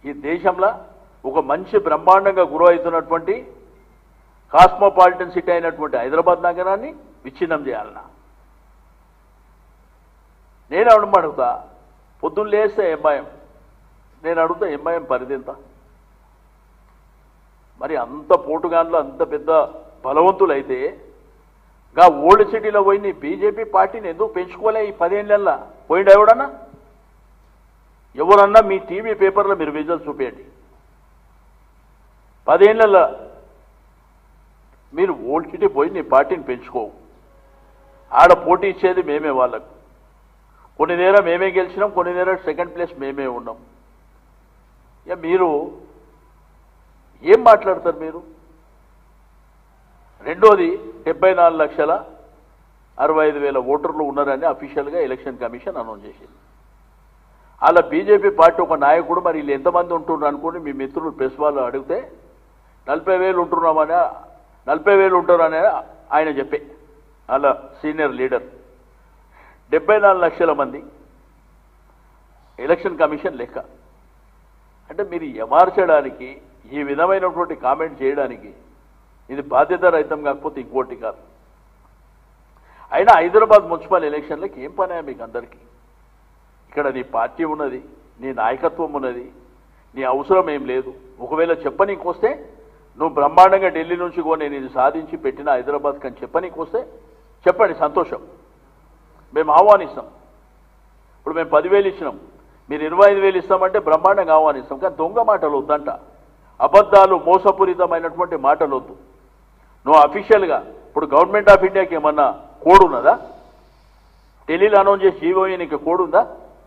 ఈ దేశంలో ఒక మంచి బ్రహ్మాండంగా గురో అవుతున్నటువంటి కాస్మోపాలిటన్ సిటీ అయినటువంటి హైదరాబాద్ నగరాన్ని విచ్ఛిన్నం చేయాలన్నా నేను అడుగు అడుగుతా పొద్దున్న లేస్తే ఎంఐఎం నేను అడుగుతా ఎంఐఎం పరిధి ఎంత మరి అంత పోటుగాన్లు అంత పెద్ద బలవంతులైతే గా ఓల్డ్ సిటీలో పోయి నీ బీజేపీ పార్టీని ఎందుకు పెంచుకోలే ఈ పదేళ్ళల్లా పోయిండు ఎవడన్నా ఎవరన్నా మీ టీవీ పేపర్లో మీరు విజువల్ చూపేయండి పదేళ్ళల్లో మీరు ఓల్డ్ సిటీ పోయి నీ పార్టీని పెంచుకోవు ఆడ పోటీ ఇచ్చేది మేమే వాళ్ళకు కొన్ని నేరం మేమే గెలిచినాం కొన్ని నేరం సెకండ్ ప్లేస్ మేమే ఉన్నాం ఇక మీరు ఏం మాట్లాడతారు మీరు రెండోది డెబ్బై నాలుగు లక్షల అరవై ఐదు వేల ఓటర్లు ఉన్నారని అఫీషియల్గా ఎలక్షన్ కమిషన్ అనౌన్స్ చేసింది అలా బీజేపీ పార్టీ ఒక నాయకుడు మరి వీళ్ళు ఎంతమంది ఉంటున్నారు అనుకుని మీ మిత్రులు ప్రెస్ వాళ్ళు అడిగితే నలభై వేలు ఉంటున్నామని నలభై వేలు ఉంటారని ఆయన చెప్పే అలా సీనియర్ లీడర్ డెబ్బై నాలుగు లక్షల మంది ఎలక్షన్ కమిషన్ లెక్క అంటే మీరు ఎమార్చడానికి ఈ విధమైనటువంటి కామెంట్ చేయడానికి ఇది బాధ్యత రహితం కాకపోతే ఇంకోటి కాదు అయినా హైదరాబాద్ మున్సిపల్ ఎలక్షన్లకు ఏం పని మీకు అందరికీ ఇక్కడ నీ పార్టీ ఉన్నది నీ నాయకత్వం ఉన్నది నీ అవసరం ఏం లేదు ఒకవేళ చెప్పనీకి వస్తే నువ్వు బ్రహ్మాండంగా ఢిల్లీ నుంచి కూడా నేను ఇది సాధించి పెట్టిన హైదరాబాద్కి అని చెప్పనీకి వస్తే చెప్పండి సంతోషం మేము ఆహ్వానిస్తాం ఇప్పుడు మేము పదివేలు ఇచ్చినాం మీరు ఇరవై ఐదు వేలు ఇస్తామంటే బ్రహ్మాండంగా ఆహ్వానిస్తాం కానీ దొంగ మాటలు వద్దంట అబద్ధాలు మోసపూరితమైనటువంటి మాటలు వద్దు నువ్వు అఫీషియల్గా ఇప్పుడు గవర్నమెంట్ ఆఫ్ ఇండియాకి ఏమన్నా కోడ్ ఉన్నదా ఢిల్లీలో అనౌన్స్ చేసి జీవోఈనికి కోడ్ ఉందా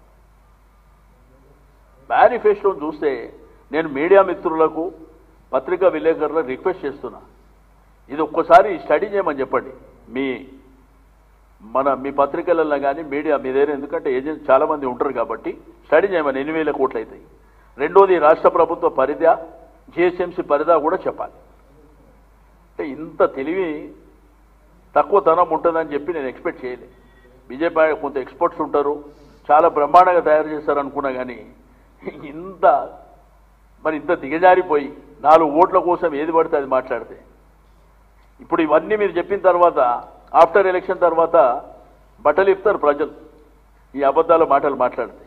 మేనిఫెస్టోని చూస్తే నేను మీడియా మిత్రులకు పత్రికా విలేకరులకు రిక్వెస్ట్ చేస్తున్నా ఇది ఒక్కసారి స్టడీ చేయమని చెప్పండి మీ మన మీ పత్రికలలో కానీ మీడియా మీ దగ్గర ఎందుకంటే ఏజెంట్స్ చాలా మంది ఉంటారు కాబట్టి స్టడీ చేయమని ఎన్ని వేల కోట్లు అవుతాయి రెండోది రాష్ట్ర ప్రభుత్వ పరిధా జిహెచ్ఎంసీ పరిధా కూడా చెప్పాలి అంటే ఇంత తెలివి తక్కువ తనం ఉంటుందని చెప్పి నేను ఎక్స్పెక్ట్ చేయలే బీజేపీ కొంత ఎక్స్పర్ట్స్ ఉంటారు చాలా బ్రహ్మాండంగా తయారు చేస్తారు అనుకున్నా కానీ ఇంత మరి ఇంత దిగజారిపోయి నాలుగు ఓట్ల కోసం ఏది పడితే అది మాట్లాడితే ఇప్పుడు ఇవన్నీ మీరు చెప్పిన తర్వాత ఆఫ్టర్ ఎలక్షన్ తర్వాత బట్టలు ఇస్తారు ప్రజలు ఈ అబద్ధాల మాటలు మాట్లాడితే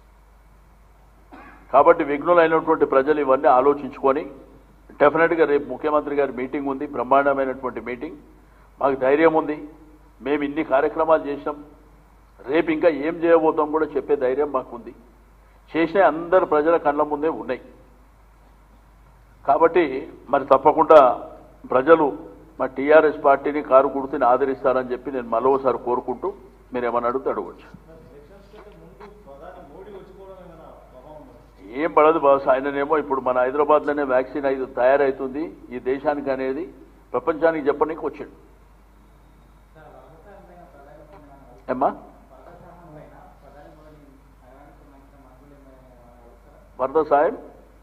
కాబట్టి విఘ్నులైనటువంటి ప్రజలు ఇవన్నీ ఆలోచించుకొని డెఫినెట్గా రేపు ముఖ్యమంత్రి గారి మీటింగ్ ఉంది బ్రహ్మాండమైనటువంటి మీటింగ్ మాకు ధైర్యం ఉంది మేము ఇన్ని కార్యక్రమాలు చేసినాం రేపు ఇంకా ఏం చేయబోతాం కూడా చెప్పే ధైర్యం మాకుంది చేసిన అందరు ప్రజల కళ్ళ ముందే ఉన్నాయి కాబట్టి మరి తప్పకుండా ప్రజలు మా టీఆర్ఎస్ పార్టీని కారు గుర్తుని ఆదరిస్తారని చెప్పి నేను మరోసారి కోరుకుంటూ మీరు ఏమన్నా అడిగితే అడగవచ్చు ఏం పడదు బాస్ ఆయననేమో ఇప్పుడు మన హైదరాబాద్లోనే వ్యాక్సిన్ అయితే తయారవుతుంది ఈ దేశానికి అనేది ప్రపంచానికి చెప్పనీకి వచ్చాడు ఏమ్మా వరద సాయం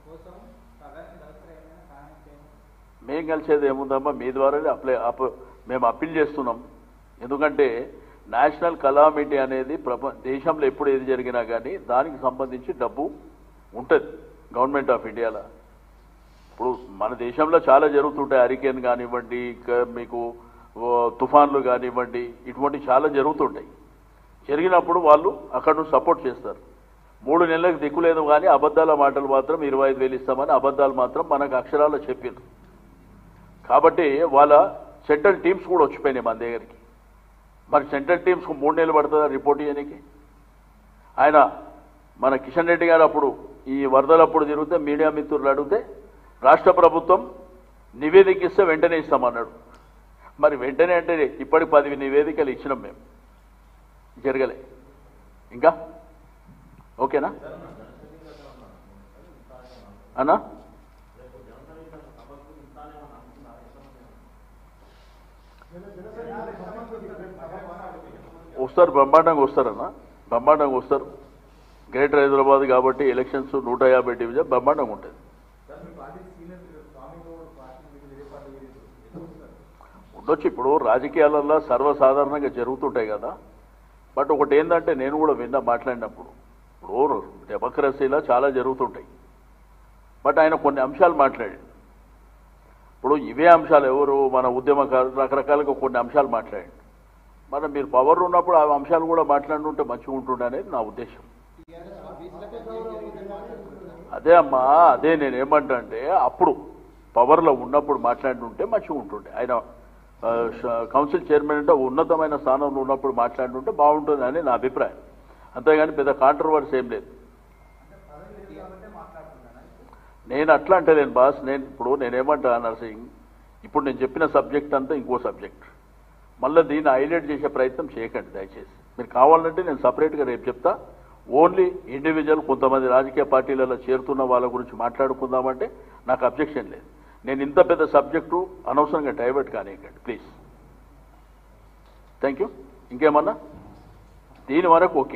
మేము కలిసేది ఏముందమ్మా మీ ద్వారానే అప్లై అప్ మేము అప్పీల్ చేస్తున్నాం ఎందుకంటే నేషనల్ కలామిటీ అనేది ప్రప దేశంలో ఎప్పుడు ఏది జరిగినా కానీ దానికి సంబంధించి డబ్బు ఉంటుంది గవర్నమెంట్ ఆఫ్ ఇండియాలో ఇప్పుడు మన దేశంలో చాలా జరుగుతుంటాయి హరికేన్ కానివ్వండి ఇంకా మీకు ఓ, తుఫాన్లు కానివ్వండి ఇటువంటి చాలా జరుగుతుంటాయి జరిగినప్పుడు వాళ్ళు అక్కడ నుంచి సపోర్ట్ చేస్తారు మూడు నెలలకు దిక్కులేదు కానీ అబద్ధాల మాటలు మాత్రం ఇరవై ఐదు వేలు ఇస్తామని అబద్ధాలు మాత్రం మనకు అక్షరాలు చెప్పిండ్రు కాబట్టి వాళ్ళ సెంట్రల్ టీమ్స్ కూడా వచ్చిపోయినాయి మన దగ్గరికి మరి సెంట్రల్ టీమ్స్కు మూడు నెలలు పడుతుందా రిపోర్ట్ చేయడానికి ఆయన మన కిషన్ రెడ్డి గారు అప్పుడు ఈ వరదలప్పుడు తిరిగితే మీడియా మిత్రులు అడిగితే రాష్ట్ర ప్రభుత్వం నివేదిక ఇస్తే వెంటనే ఇస్తామన్నాడు మరి వెంటనే అంటే ఇప్పటికి పది నివేదికలు ఇచ్చినాం మేము జరగలే ఇంకా ఓకేనా అన్నా వస్తారు బ్రహ్మాండంగా వస్తారన్న బ్రహ్మాండంగా వస్తారు గ్రేటర్ హైదరాబాద్ కాబట్టి ఎలక్షన్స్ నూట యాభై డివిజన్ బ్రహ్మాండంగా ఉంటుంది ఉండొచ్చు ఇప్పుడు రాజకీయాలలో సర్వసాధారణంగా జరుగుతుంటాయి కదా బట్ ఒకటి ఏంటంటే నేను కూడా విన్నా మాట్లాడినప్పుడు ఇప్పుడు డెమోక్రసీలో చాలా జరుగుతుంటాయి బట్ ఆయన కొన్ని అంశాలు మాట్లాడాడు ఇప్పుడు ఇవే అంశాలు ఎవరు మన ఉద్యమకారులు రకరకాలుగా కొన్ని అంశాలు మాట్లాడండి మరి మీరు పవర్ ఉన్నప్పుడు ఆ అంశాలు కూడా మాట్లాడుంటే మంచిగా ఉంటుండే అనేది నా ఉద్దేశం అదే అమ్మా అదే నేను ఏమంటా అంటే అప్పుడు పవర్లో ఉన్నప్పుడు మాట్లాడుంటే మంచిగా ఉంటుండే ఆయన ఆ, ష- కౌన్సిల్ చైర్మన్ అంటే ఉన్నతమైన స్థానంలో ఉన్నప్పుడు మాట్లాడుంటే బాగుంటుంది అని నా అభిప్రాయం అంతేగాని పెద్ద కాంట్రవర్సీ ఏం లేదు నేను అట్లా అంటలేను బాస్ నేను ఇప్పుడు నేనేమంటా నర్సింగ్ ఇప్పుడు నేను చెప్పిన సబ్జెక్ట్ అంతా ఇంకో సబ్జెక్ట్ మళ్ళీ దీన్ని హైలైట్ చేసే ప్రయత్నం చేయకండి దయచేసి మీరు కావాలంటే నేను సపరేట్గా రేపు చెప్తా ఓన్లీ ఇండివిజువల్ కొంతమంది రాజకీయ పార్టీలలో చేరుతున్న వాళ్ళ గురించి మాట్లాడుకుందామంటే నాకు అబ్జెక్షన్ లేదు నేను ఇంత పెద్ద సబ్జెక్టు అనవసరంగా డైవర్ట్ కానివ్వండి ప్లీజ్ థ్యాంక్ యూ ఇంకేమన్నా దీని వరకు ఓకే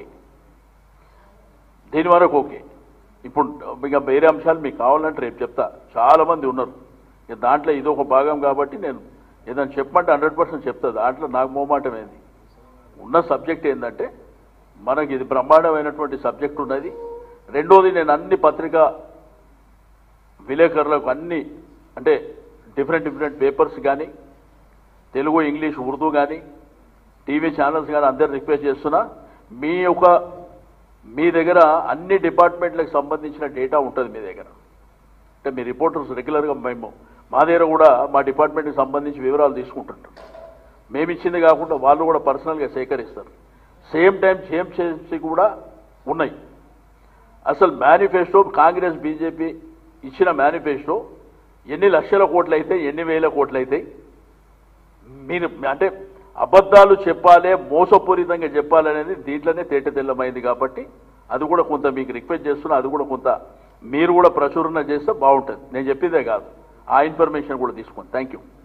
దీని వరకు ఓకే ఇప్పుడు ఇక వేరే అంశాలు మీకు కావాలంటే రేపు చెప్తా చాలా మంది ఉన్నారు ఇక దాంట్లో ఇది ఒక భాగం కాబట్టి నేను ఏదైనా చెప్పమంటే హండ్రెడ్ పర్సెంట్ చెప్తా దాంట్లో నాకు మోమాటం ఏంది ఉన్న సబ్జెక్ట్ ఏంటంటే మనకి ఇది బ్రహ్మాండమైనటువంటి సబ్జెక్ట్ ఉన్నది రెండోది నేను అన్ని పత్రికా విలేకరులకు అన్ని అంటే డిఫరెంట్ డిఫరెంట్ పేపర్స్ కానీ తెలుగు ఇంగ్లీష్ ఉర్దూ కానీ టీవీ ఛానల్స్ కానీ అందరు రిక్వెస్ట్ చేస్తున్నా మీ యొక్క మీ దగ్గర అన్ని డిపార్ట్మెంట్లకు సంబంధించిన డేటా ఉంటుంది మీ దగ్గర అంటే మీ రిపోర్టర్స్ రెగ్యులర్గా మేము మా దగ్గర కూడా మా డిపార్ట్మెంట్కి సంబంధించి వివరాలు తీసుకుంటుంటాం మేము ఇచ్చింది కాకుండా వాళ్ళు కూడా పర్సనల్గా సేకరిస్తారు సేమ్ టైం సేమ్ చేసి కూడా ఉన్నాయి అసలు మేనిఫెస్టో కాంగ్రెస్ బీజేపీ ఇచ్చిన మేనిఫెస్టో ఎన్ని లక్షల కోట్లు అయితే ఎన్ని వేల కోట్లు అయితే మీరు అంటే అబద్ధాలు చెప్పాలి మోసపూరితంగా చెప్పాలనేది దీంట్లోనే తేట తెల్లమైంది కాబట్టి అది కూడా కొంత మీకు రిక్వెస్ట్ చేస్తున్నా అది కూడా కొంత మీరు కూడా ప్రచురణ చేస్తే బాగుంటుంది నేను చెప్పిందే కాదు ఆ ఇన్ఫర్మేషన్ కూడా తీసుకోండి థ్యాంక్ యూ